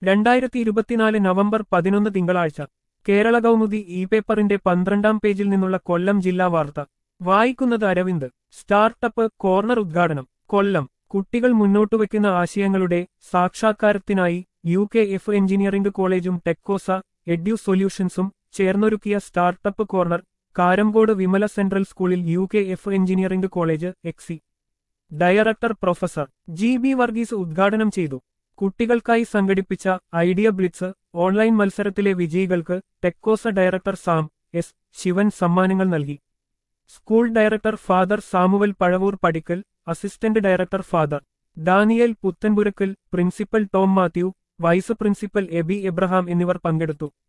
രണ്ടായിരത്തി ഇരുപത്തിനാല് നവംബർ പതിനൊന്ന് തിങ്കളാഴ്ച കേരള കൗമുദി ഇ പേപ്പറിന്റെ പന്ത്രണ്ടാം പേജിൽ നിന്നുള്ള കൊല്ലം ജില്ലാ വാർത്ത വായിക്കുന്നത് അരവിന്ദ് സ്റ്റാർട്ടപ്പ് കോർണർ ഉദ്ഘാടനം കൊല്ലം കുട്ടികൾ മുന്നോട്ടുവെക്കുന്ന ആശയങ്ങളുടെ സാക്ഷാത്കാരത്തിനായി യു കെ എഫ് എഞ്ചിനീയറിംഗ് കോളേജും ടെക്കോസ എഡ്യു സൊല്യൂഷൻസും ചേർന്നൊരുക്കിയ startup corner Karamcode Vimala central സ്കൂളിൽ U K F engineering college exec director professor G B Varghese ഉദ്ഘാടനം ചെയ്തു കുട്ടികൾക്കായി സംഘടിപ്പിച്ച ഐഡിയ ബ്ലിറ്റ്സ് ഓൺലൈൻ മത്സരത്തിലെ വിജയികൾക്ക് Techosa director Sam S Sivan സമ്മാനങ്ങൾ നൽകി school director father Samuel Pazhavoor Padickal assistant director father Daniel Puthenpurackal principal Tom Mathew vice principal Aby Abraham എന്നിവർ പങ്കെടുത്തു